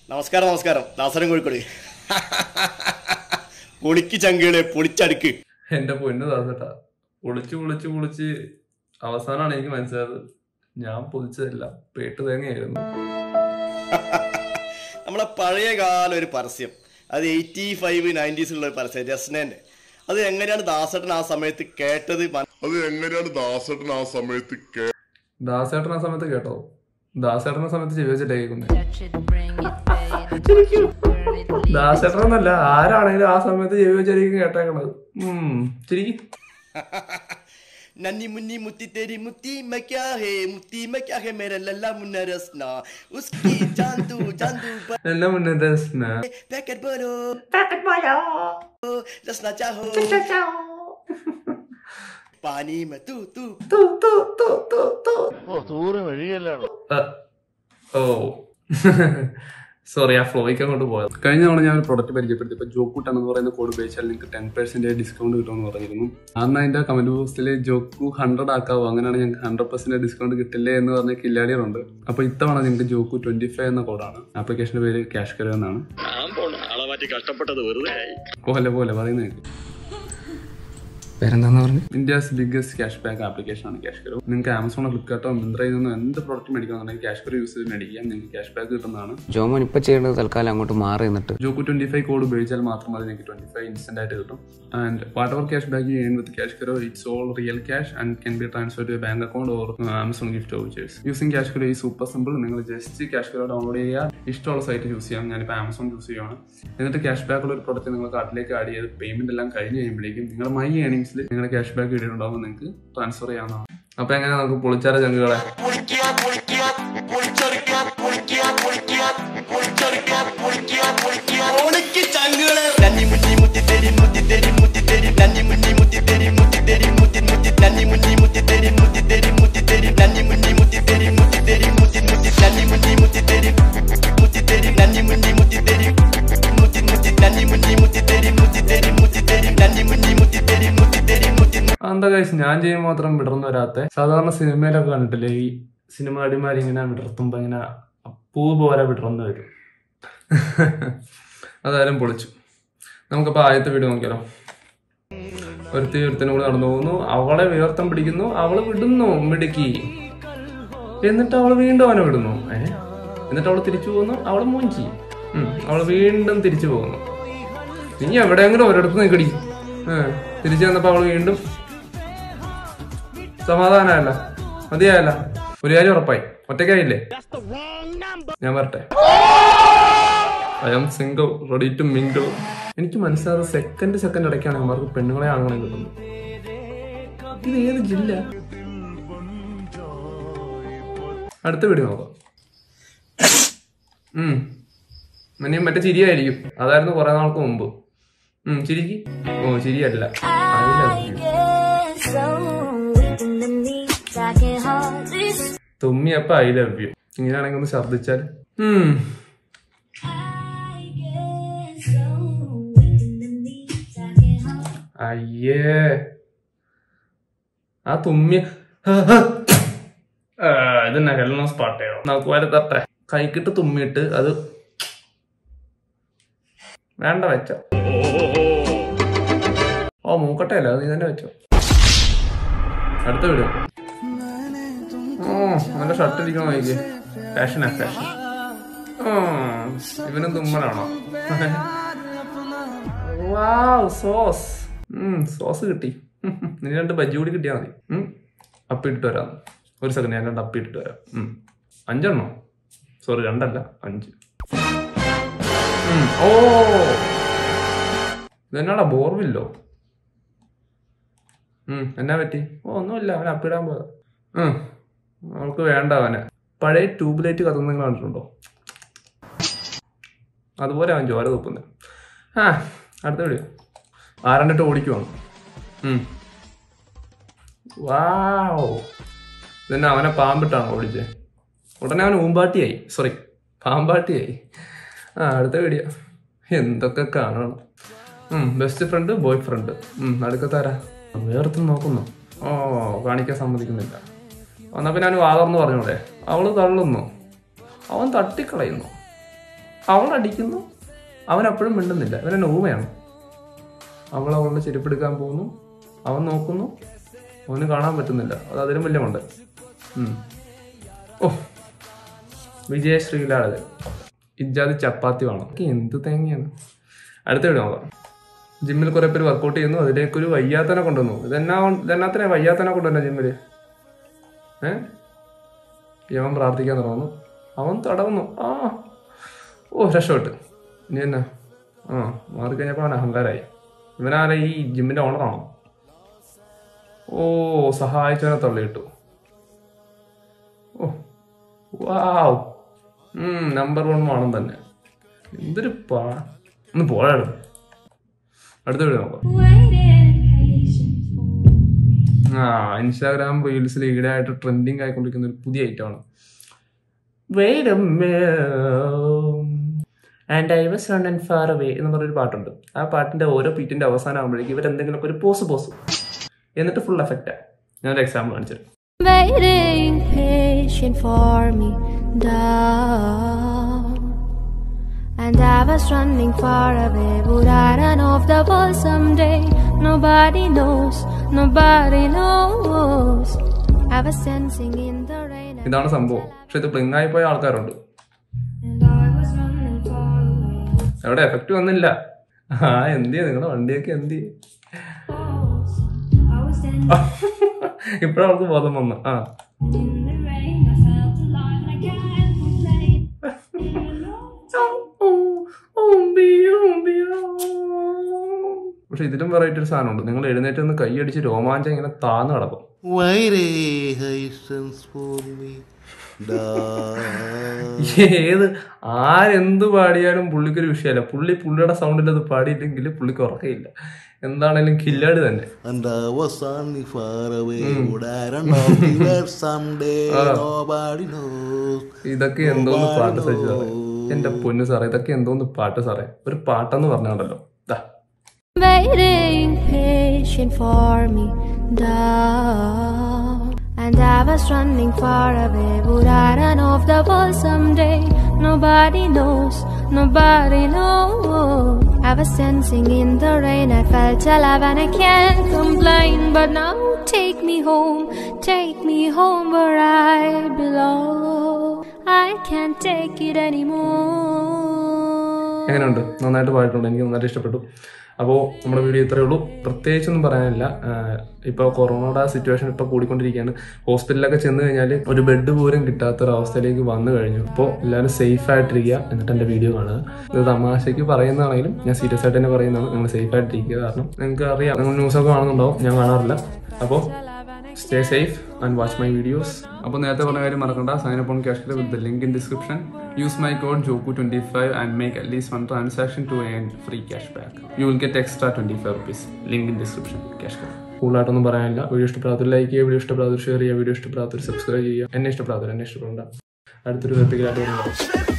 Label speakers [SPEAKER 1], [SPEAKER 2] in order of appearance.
[SPEAKER 1] നമസ്കാരം നമസ്കാരം ദാസരം കോഴിക്കോട് പൊളിക്ക് ചങ്കുകളെ പൊളിച്ചടുക്ക്
[SPEAKER 2] എന്റെ പൊന്നു ദാസേട്ടാ പൊളിച്ച് പൊളിച്ച് പൊളിച്ച് അവസാനമാണ് എനിക്ക് മനസ്സിലായത് ഞാൻ പൊളിച്ചതല്ല പേട്ട് തേങ്ങയായിരുന്നു
[SPEAKER 1] നമ്മളെ പഴയ കാല ഒരു പരസ്യം അത് എയ്റ്റി ഫൈവ് നയൻറ്റീസിലുള്ള ഒരു പരസ്യം രസ്നേന്റെ അത് എങ്ങനെയാണ് ദാസേട്ടൻ ആ സമയത്ത് കേട്ടത് മന-
[SPEAKER 3] അത് എങ്ങനെയാണ് ദാസേട്ടൻ ആ സമയത്ത് കേ
[SPEAKER 2] ദാസേട്ടൻ ആ സമയത്ത് കേട്ടോ ദാസേട്ടൻ ആ സമയത്ത് ചെവി വെച്ചിട്ടേ കേൾക്കുന്നത്
[SPEAKER 4] Touch it, bring it, pay it, burn it, leave it.
[SPEAKER 2] ദാസേട്ടൻ എന്നല്ല ആരാണെങ്കിലും ആ സമയത്ത് ചെവി വെച്ചായിരിക്കും കേട്ടേക്കണത് ഉം ചിരിക്കും
[SPEAKER 1] नन्नी मुन्नी मुत्ती तेरी मुत्ती में क्या है मुत्ती में क्या है मेरा लल्ला मुन्ना रसना उसकी जान तू जान तू पर
[SPEAKER 2] എന്നെ മുന്നേ രസ്ന
[SPEAKER 1] पैकेट बोलो पैकेट बोलो रसना चाहो पानी में तू तू
[SPEAKER 2] അഹ്. ഓ സോറി ആ ഫ്ലോയ്ക്ക് അങ്ങോട്ട് പോയത് കഴിഞ്ഞ തവണ ഞാൻ ഒരു പ്രൊഡക്റ്റ് പരിചയപ്പെടുത്തിയപ്പോൾ ജോക്കൂട്ട് എന്ന് പറയുന്ന കോഡ് ഉപയോഗിച്ചാൽ നിങ്ങൾക്ക് ടെൻ പെർസെന്റ് ഡിസ്കൗണ്ട് കിട്ടുമെന്ന് പറഞ്ഞിരുന്നു അന്ന് അതിന്റെ കമന്റ് ബോക്സിൽ ജോക്കു ഹൺഡ്രഡ് ആക്കാവോ അങ്ങനെയാണ് ഞങ്ങൾക്ക് ഹൺഡ്രഡ് പെർസെന്റ് ഡിസ്കൗണ്ട് കിട്ടില്ലേ എന്ന് പറഞ്ഞ കില്ലാടികളുണ്ട് അപ്പൊ ഇത്തവണ നിങ്ങൾക്ക് ജോക്കു ട്വന്റി ഫൈവ് എന്ന കോഡാണ് ആപ്ലിക്കേഷന്റെ പേര് ക്യാഷ് കരോ എന്നാണ് പോലെ പോലെ പറയുന്നത് കേൾക്ക്.
[SPEAKER 5] പേരെന്താന്ന് പറഞ്ഞു
[SPEAKER 2] India's biggest cash back application ആണ് ക്യാഷ് കരോ നിങ്ങൾക്ക് ആമസോണോ ഫ്ലിപ്കാർട്ടോ മിന്ത്രയിൽ നിന്ന് എന്ത് പ്രോഡക്റ്റ് മേടിക്കണമെന്നുണ്ടെങ്കിൽ ക്യാഷ് കരോ യൂസ് ചെയ്ത് മേടിക്കാം നിങ്ങൾക്ക് ക്യാഷ് ബാക്ക് കിട്ടുന്നതാണ്
[SPEAKER 5] ജോമോൻ ഇപ്പൊ ചെയ്യേണ്ടത് തൽക്കാലം അങ്ങോട്ട് മാറി നിന്നിട്ട്
[SPEAKER 2] ജോക്കു ട്വന്റി ഫൈവ് കോഡ് ഉപയോഗിച്ചാൽ മാത്രം മതി നിങ്ങൾക്ക് ട്വന്റി ഫൈവ് ഇൻസ്റ്റന്റ് ആയിട്ട് കിട്ടും and whatever cash back you earn with CashKaro it's all real cash and can be transfer to bank account or Amazon gift vouchers using CashKaro ഈ super simple നിങ്ങൾ just CashKaro download ചെയ്യുക ഇഷ്ടമുള്ള site use ചെയ്യാം ഞാനിപ്പോൾ Amazon use ചെയ്യുകയാണ് എന്നിട്ട് cash back ഉള്ള ഒരു പ്രൊഡക്റ്റ് നിങ്ങൾ കാർട്ടിലേക്ക് ആഡ് ചെയ്ത് പേയ്മെന്റ് എല്ലാം കഴിഞ്ഞ് കഴിയുമ്പോഴേക്കും നിങ്ങൾ മൈ ഏണിംഗ്സിൽ നിങ്ങളുടെ ക്യാഷ് ബാക്ക് ഇട്ടിട്ടുണ്ടാകുമ്പോൾ നിങ്ങൾക്ക് ട്രാൻസ്ഫർ ചെയ്യാവുന്നതാണ് അപ്പൊ എങ്ങനെ നമുക്ക് പൊളിച്ചാര ചങ്കുകളെ
[SPEAKER 1] പൊളിക്ക് ചങ്കുകളെ നന്നി മുന്നി മുത്തി തെരി മുത്തി തെരി മുത്തി തെരി നന്നി മുന്നി മുത്തി തെരി മുത്തി തെരി മുത്തി മുത്തി നന്നി മുന്നി മുത്തി തെരി മുത്തി തെരി മുത്തി തെരി നന്നി മുന്നി മുത്തി തെരി മുത്തി തെരി മുത്തി മുത്തി നന്നി മുന്നി മുത്തി തെരി മുത്തി തെരി നന്നി മുന്നി മുത്തി തെരി മുത്തി മുത്തി നന്നി മുന്നി മുത്തി തെരി മുത്തി തെരി മുത്തി തെരി നന്നി മുന്നി മുത്തി തെരി മുത്തി തെരി മുത്തി
[SPEAKER 2] എന്താ കഴിച്ച് ഞാൻ ചെയ്യുമ്പോൾ മാത്രം വിടർന്നു വരാത്ത സാധാരണ സിനിമയിലൊക്കെ കണ്ടിട്ടില്ലേ ഈ സിനിമ അടിമാരി ഇങ്ങനെ വിടർത്തുമ്പോ ഇങ്ങനെ പൂ പോലെ വിടർന്നു വരും അതായാലും പൊളിച്ചു നമുക്കപ്പോ ആദ്യത്തെ വീഡിയോ നോക്കിയാലോ ഒരുത്തി ഒരുത്തിനും കൂടെ നടന്നു പോകുന്നു അവളെ വിയർത്തം പിടിക്കുന്നു അവള് വിടുന്നു മിടുക്കി എന്നിട്ട് അവള് വീണ്ടും അവനെ വിടുന്നു ഏ എന്നിട്ട് അവള് തിരിച്ചു പോകുന്നു അവള് മൂഞ്ചി ഉം, അവള് വീണ്ടും തിരിച്ചു പോകുന്നു നീ എവിടെയെങ്കിലും ഒരിടത്ത് നിൽക്കടി ഏഹ് തിരിച്ചു വന്നപ്പോ അവള് വീണ്ടും സമാധാനമല്ല മതിയായല്ല ഒരു കാര്യം ഉറപ്പായി ഒറ്റയ്ക്കായില്ലേ ഞാൻ വരട്ടെ I am single ready to mingle എനിക്ക് മനസ്സിലായത് സെക്കൻഡ് സെക്കൻഡ് ഇടയ്ക്കാണ് അവർക്ക് പെണ്ണുങ്ങളെ ആണുങ്ങളെ കിട്ടുന്നത് ഇത് ഏത് ജില്ല അടുത്ത വീഡിയോ നോക്കാം ഉം ഇനിയും മറ്റേ ചിരിയായിരിക്കും അതായിരുന്നു കുറെ നാൾക്ക് മുമ്പ് ഉം ചിരിക്ക് ഓ ചിരിയല്ല I love you. തുമ്മിയപ്പ ഐ ലവ് യു ഇങ്ങനെയാണെങ്കിൽ ഒന്ന് ഛർദിച്ചാൽ ഉം. അയ്യേ ആ തുമ്മിയ ആ, ഇത് നെഹലിനോ സ്പാട്ടയോ നമുക്ക് വരെ തട്ടെ കൈക്കിട്ട് തുമ്മിയിട്ട് അത് വേണ്ട വെച്ച ഓ മൂക്കട്ടെ അല്ല നീ തന്നെ വെച്ചോ അടുത്ത വീഡിയോ ഓ നല്ല ഷർട്ട് ഇരിക്കണോ എനിക്ക് ഫാഷനാ ഫാഷൻ ഇവനും തുമ്മലാണോ വാവ് സോസ് ഉം സോസ് കിട്ടി നീ രണ്ട് ബജ്ജി കൂടി കിട്ടിയാൽ മതി ഉം അപ്പിട്ട് വരാം ഒരു സെക്കൻഡ് ഞാൻ രണ്ട് അപ്പിട്ട് വരാം ഉം അഞ്ചെണ്ണോ സോറി രണ്ടല്ല അഞ്ച് ഉം, ഓ ഇതെന്നാടാ ബോർവില്ലോ ഉം എന്നാ പറ്റി ഓ ഒന്നുമില്ല അവൻ അപ്പിടാൻ പോയതാ ഉം അവൾക്ക് വേണ്ട അവനെ പഴയ ട്യൂബ് ലൈറ്റ് കത്തുന്ന നിങ്ങൾ കണ്ടിട്ടുണ്ടോ അതുപോലെ അവൻ ചോര തുപ്പുന്നത് ആ അടുത്ത വീഡിയോ ആരണ്ടിട്ട് ഓടിക്കുവാണ് ഉം. വാവ് ഇതന്നെ അവനെ പാമ്പിട്ടാണ് ഓടിച്ചേ ഉടനെ അവൻ ഊമ്പാട്ടിയായി സോറി പാമ്പാട്ടിയായി ആ അടുത്ത വീഡിയോ എന്തൊക്കെ കാണണം ബെസ്റ്റ് ഫ്രണ്ട് ബോയ് ഫ്രണ്ട് നടുക്കത്താരാ വേർത്ത് നോക്കുന്നു ഓ കാണിക്കാൻ സമ്മതിക്കുന്നില്ല എന്നാ പിന്നെ അവന് വാതർന്ന് പറഞ്ഞൂടെ അവള് തള്ളുന്നു അവൻ തട്ടിക്കളയുന്നു അവൾ അടിക്കുന്നു അവൻ അപ്പോഴും മിണ്ടുന്നില്ല ഇവനെ നോമയാണ് അവൾ അവളുടെ ചെരുപ്പെടുക്കാൻ പോകുന്നു അവൻ നോക്കുന്നു അവന് കാണാൻ പറ്റുന്നില്ല അത് അതിലും വലിയ മണ്ട ഓ വിജയ ശ്രീലാളത് ഇജാതി ചപ്പാത്തി വേണം ഒക്കെ എന്ത് തേങ്ങയാണ് അടുത്ത വീട് നോക്കാം ജിമ്മിൽ കുറെ പേര് വർക്കൗട്ട് ചെയ്യുന്നു അതിലേക്കൊരു വയ്യാത്തനെ കൊണ്ടുവന്നു ഇതെന്നാ ഇതെന്നാത്തിനെ വയ്യാത്തനെ കൊണ്ടുവന്ന ജിമ്മില് ഏ യവൻ പ്രാർത്ഥിക്കാൻ തുടങ്ങുന്നു അവൻ തടവുന്നു ആ ഓ രക്ഷപ്പെട്ട് ഇനി എന്നാ ആ മാറിക്കഴിഞ്ഞപ്പോൾ അവൻ അഹങ്കാരായി ഇവനാരെ ഈ ജിമ്മിന്റെ ഓണറാണോ ഓ സഹായിച്ചവനെ തള്ളിയിട്ടു ഓ വാവ് നമ്പർ വൺ വേണം തന്നെ എന്തൊരു പാ ഒന്ന് പോരാടും അടുത്ത വീഡിയോ നോക്കാം ആ ഇൻസ്റ്റാഗ്രാം റീൽസിൽ ഈടെ ആയിട്ട് ട്രെൻഡിങ് ആയിക്കൊണ്ടിരിക്കുന്ന ഒരു പുതിയ ഐറ്റമാണ് and I was run and far away എന്ന് പറഞ്ഞൊരു പാട്ടുണ്ട് ആ പാട്ടിന്റെ ഓരോ പീറ്റിന്റെ അവസാനം ആകുമ്പോഴേക്കും ഇവരെന്തെങ്കിലുമൊക്കെ ഒരു പോസ് പോസ് എന്നിട്ട് ഫുൾ എഫക്റ്റാ ഞാനൊരു എക്സാമ്പിൾ കാണിച്ചു തരാം.
[SPEAKER 4] Waiting patient for me down. And I was running far away. Would I run off the wall someday? Nobody knows, nobody knows. I was dancing in the rain. And
[SPEAKER 2] ഇതാണ് സംഭവം പക്ഷെ ഇത് bling ആയി പോയ ആൾക്കാരുണ്ട്
[SPEAKER 4] I was running far away.
[SPEAKER 2] എവിടെ effect വന്നില്ല ആ എന്തിയാ നിങ്ങളുടെ വണ്ടിയൊക്കെ എന്തി
[SPEAKER 4] I was dancing
[SPEAKER 2] ഇപ്പഴവർക്ക് ബോധം വന്നു ആ
[SPEAKER 4] in the rain. I felt alive and I can't complain.
[SPEAKER 2] പക്ഷെ ഇതിലും വെറൈറ്റി ഒരു സാധനമുണ്ട് നിങ്ങൾ എഴുന്നേറ്റ് നിന്ന് കൈയടിച്ച് രോമാഞ്ചം ഇങ്ങനെ താന്ന് കിടക്കും
[SPEAKER 6] വൈരേ ഹൈസൻസ് ഫോർ മീ
[SPEAKER 2] ഏത് ആരെന്ത് പാടിയാലും പുള്ളിക്കൊരു വിഷയമല്ല പുള്ളി പുള്ളിയുടെ സൗണ്ടിൽ അത് പാടിയില്ലെങ്കിൽ പുള്ളിക്ക് ഉറക്കയില്ല എന്താണേലും കില്ലാടി തന്നെ
[SPEAKER 6] And I was only far away. Would I run off the web someday? Nobody knows.
[SPEAKER 2] ഇതൊക്കെ എന്തോന്ന് പാട്ട് സഹിച്ചു സാറേ എന്റെ പൊന്നു സാറേ ഇതൊക്കെ എന്തോന്ന് പാട്ട് സാറേ ഒരു പാട്ടെന്ന് പറഞ്ഞാണല്ലോ ദാ
[SPEAKER 4] waiting patient for me down. And I was running far away. Would I run off the wall someday? Nobody knows, nobody knows. I was dancing in the rain. I felt alive and I can't complain. But now take me home, take me home where I belong. I can't take it anymore.
[SPEAKER 2] എങ്ങനെയുണ്ട് നന്നായിട്ട് പാടിയിട്ടുണ്ട് എനിക്ക് നന്നായിട്ട് ഇഷ്ടപ്പെട്ടു അപ്പോൾ നമ്മുടെ video ഇത്രയേ ഉള്ളൂ പ്രത്യേകിച്ചൊന്നും പറയാനില്ല ഇപ്പോൾ കൊറോണയുടെ സിറ്റുവേഷൻ ഇപ്പോൾ കൂടിക്കൊണ്ടിരിക്കുകയാണ് ഹോസ്പിറ്റലിലൊക്കെ ചെന്ന് കഴിഞ്ഞാൽ ഒരു ബെഡ് പോലും കിട്ടാത്ത ഒരു അവസ്ഥയിലേക്ക് വന്നു കഴിഞ്ഞു അപ്പോൾ എല്ലാവരും സേഫ് ആയിട്ടിരിക്കുക എന്നിട്ട് എൻ്റെ വീഡിയോ കാണുക ഇത് തമാശയ്ക്ക് പറയുന്നതാണെങ്കിലും ഞാൻ സീരിയസ് ആയിട്ട് തന്നെ പറയുന്നതാണ് നിങ്ങൾ സേഫ് ആയിട്ടിരിക്കുക കാരണം നിങ്ങൾക്ക് അറിയാം നിങ്ങൾ ന്യൂസൊക്കെ കാണുന്നുണ്ടാവും ഞാൻ കാണാറില്ല അപ്പോൾ stay safe and watch my videos അപ്പോൾ നേരത്തെ പറഞ്ഞ കാര്യം മറക്കണ്ട sign up on cash with the link in description use my code jokku twenty five and make at least one transaction to earn free cash back you will get extra twenty five rupees link in description cash card കൂടുതലായിട്ടൊന്നും പറയാനില്ല video ഇഷ്ടപ്പെടാത്തൊരു like ചെയ്യുക video ഇഷ്ടപ്പെടാത്തൊരു share ചെയ്യുക video ഇഷ്ടപ്പെടാത്തൊരു subscribe ചെയ്യുക എന്നെ ഇഷ്ടപ്പെടാത്തൊരു എന്നെ ഇഷ്ടപ്പെടേണ്ട അടുത്തൊരു വെപ്പിക്കലായിട്ട് വരുന്നത്